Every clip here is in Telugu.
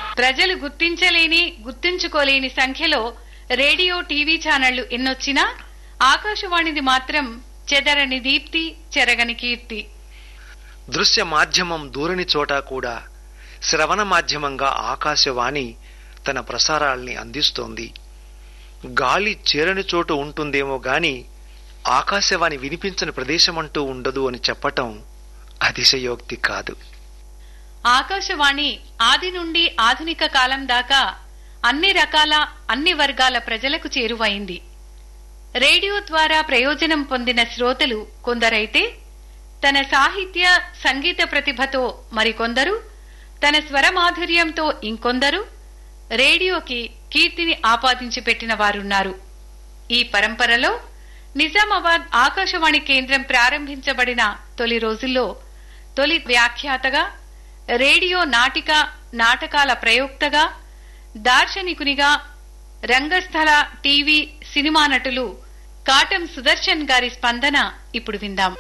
ప్రజలు గుర్తించలేని గుర్తించుకోలేని సంఖ్యలో రేడియో టీవీ ఛానళ్లు ఎన్నొచ్చినా ఆకాశవాణిది మాత్రం చెదరని దీప్తి చెరగని కీర్తి దృశ్య మాధ్యమం దూరని చోట కూడా శ్రవణ మాధ్యమంగా ఆకాశవాణి తన ప్రసారాల్ని అందిస్తోంది గాలి చేరని చోటు ఉంటుందేమో గాని ఆకాశవాణి వినిపించని ప్రదేశమంటూ ఉండదు అని చెప్పటం అతిశయోక్తి కాదు ఆకాశవాణి ఆది నుండి ఆధునిక కాలం దాకా అన్ని రకాల అన్ని వర్గాల ప్రజలకు చేరువైంది రేడియో ద్వారా ప్రయోజనం పొందిన శ్రోతలు కొందరైతే తన సాహిత్య సంగీత ప్రతిభతో మరికొందరు తన స్వరమాధుర్యంతో ఇంకొందరు రేడియోకి కీర్తిని ఆపాదించి పెట్టిన వారున్నారు ఈ పరంపరలో నిజామాబాద్ ఆకాశవాణి కేంద్రం ప్రారంభించబడిన తొలి రోజుల్లో తొలి వ్యాఖ్యాతగా రేడియో నాటిక నాటకాల ప్రయోక్తగా దార్శనికునిగా రంగస్థల టీవీ సినిమా నటులు కాటం సుదర్శన్ గారి స్పందన ఇప్పుడు విందాం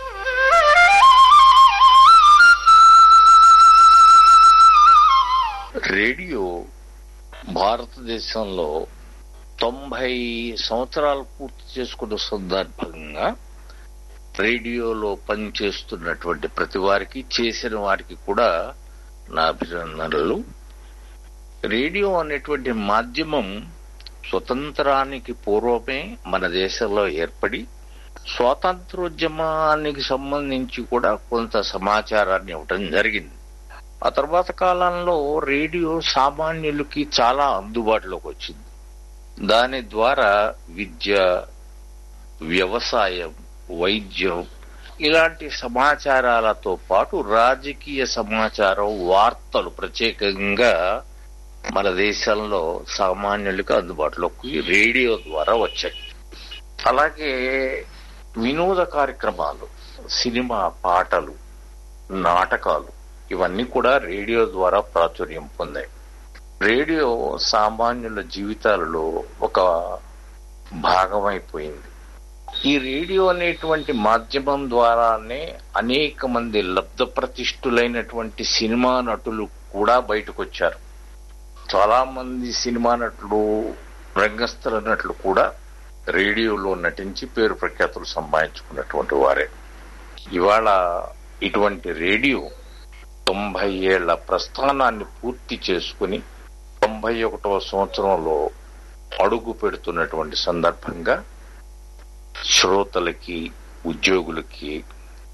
రేడియో భారతదేశంలో తొంభై సంవత్సరాలు పూర్తి చేసుకున్న సందర్భంగా రేడియోలో పనిచేస్తున్నటువంటి ప్రతి వారికి చేసిన వారికి కూడా నా అభినందనలు రేడియో అనేటువంటి మాధ్యమం స్వతంత్రానికి పూర్వమే మన దేశంలో ఏర్పడి స్వాతంత్రోద్యమానికి సంబంధించి కూడా కొంత సమాచారాన్ని ఇవ్వటం జరిగింది ఆ తర్వాత కాలంలో రేడియో సామాన్యులకి చాలా అందుబాటులోకి వచ్చింది దాని ద్వారా విద్య వ్యవసాయం వైద్యం ఇలాంటి సమాచారాలతో పాటు రాజకీయ సమాచారం వార్తలు ప్రత్యేకంగా మన దేశంలో సామాన్యులకు అందుబాటులోకి రేడియో ద్వారా వచ్చాయి అలాగే వినోద కార్యక్రమాలు సినిమా పాటలు నాటకాలు ఇవన్నీ కూడా రేడియో ద్వారా ప్రాచుర్యం పొందాయి రేడియో సామాన్యుల జీవితాలలో ఒక భాగమైపోయింది ఈ రేడియో అనేటువంటి మాధ్యమం ద్వారానే అనేక మంది లబ్ధ ప్రతిష్ఠులైనటువంటి సినిమా నటులు కూడా బయటకు వచ్చారు చాలా మంది సినిమా నటులు రంగస్థల నటులు కూడా రేడియోలో నటించి పేరు ప్రఖ్యాతులు సంపాదించుకున్నటువంటి వారే ఇవాళ ఇటువంటి రేడియో తొంభై ఏళ్ల ప్రస్థానాన్ని పూర్తి చేసుకుని తొంభై ఒకటవ సంవత్సరంలో అడుగు పెడుతున్నటువంటి సందర్భంగా శ్రోతలకి ఉద్యోగులకి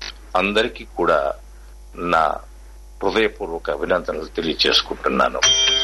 అందరికీ కూడా నా హృదయపూర్వక అభినందనలు తెలియజేసుకుంటున్నాను